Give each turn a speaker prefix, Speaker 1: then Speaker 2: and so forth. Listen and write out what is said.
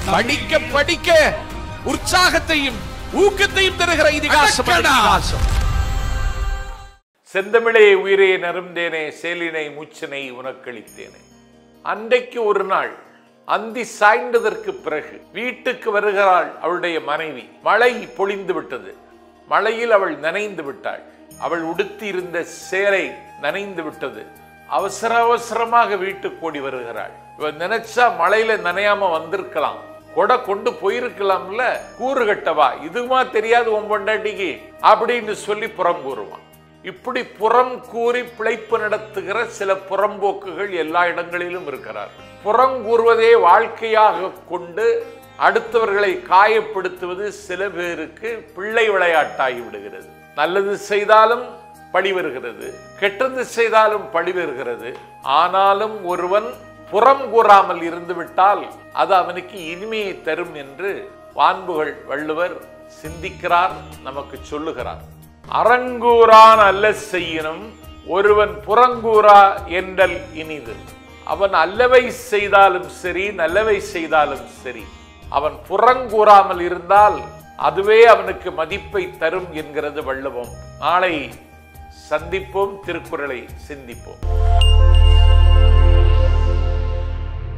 Speaker 1: படிக்க படிக்க உற்சாகத்தையும் ஊக்கத்தையும் தருகிற இதிகாசம் அந்த இதிகாசம்
Speaker 2: செந்தமிழே உயிரே நருந்தேனே சேலினை மூச்சினை உனக்களித்தேனே அன்றைக்கு ஒரு நாள் அந்தி சாய்ந்ததற்கு பிறகு வீட்டுக்கு வருகிறாள் அவளுடைய மனைவி மழை பொழிந்து விட்டது மழையில் அவள் நனைந்து விட்டாள் அவள் உடுத்தி இருந்த சேலை நனைந்து விட்டது அவசர அவசரமாக வீட்டுக்கு ஓடி வருகிறாள் இவன் நினைச்சா மழையில நனையாம வந்திருக்கலாம் கொடை கொண்டு போயிருக்கலாம்ல கூறு கட்டவா இதுமா தெரியாது உன் பொண்டாட்டிக்கு அப்படின்னு சொல்லி புறம் கூறுவான் இப்படி புறம் கூறி பிழைப்பு நடத்துகிற சில புறம்போக்குகள் எல்லா இடங்களிலும் இருக்கிறார் புறம் கூறுவதே வாழ்க்கையாக கொண்டு அடுத்தவர்களை காயப்படுத்துவது சில பேருக்கு பிள்ளை விளையாட்டாகி விடுகிறது நல்லது செய்தாலும் பழி வருகிறது கெட்டது செய்தாலும் பழி வருகிறது ஆனாலும் ஒருவன் புறம் கூறாமல் இருந்துவிட்டால் அது அவனுக்கு இனிமையை தரும் என்று வான்புகள் வள்ளுவர் சிந்திக்கிறார் நமக்கு சொல்லுகிறார் அறங்கூறான் அல்ல செய்யினும் ஒருவன் புறங்கூறா என்றல் இனிது அவன் அல்லவை செய்தாலும் சரி நல்லவை செய்தாலும் சரி அவன் புறங்கூறாமல் இருந்தால் அதுவே அவனுக்கு மதிப்பை தரும் என்கிறது வள்ளுவம் நாளை சந்திப்போம் திருக்குறளை சிந்திப்போம்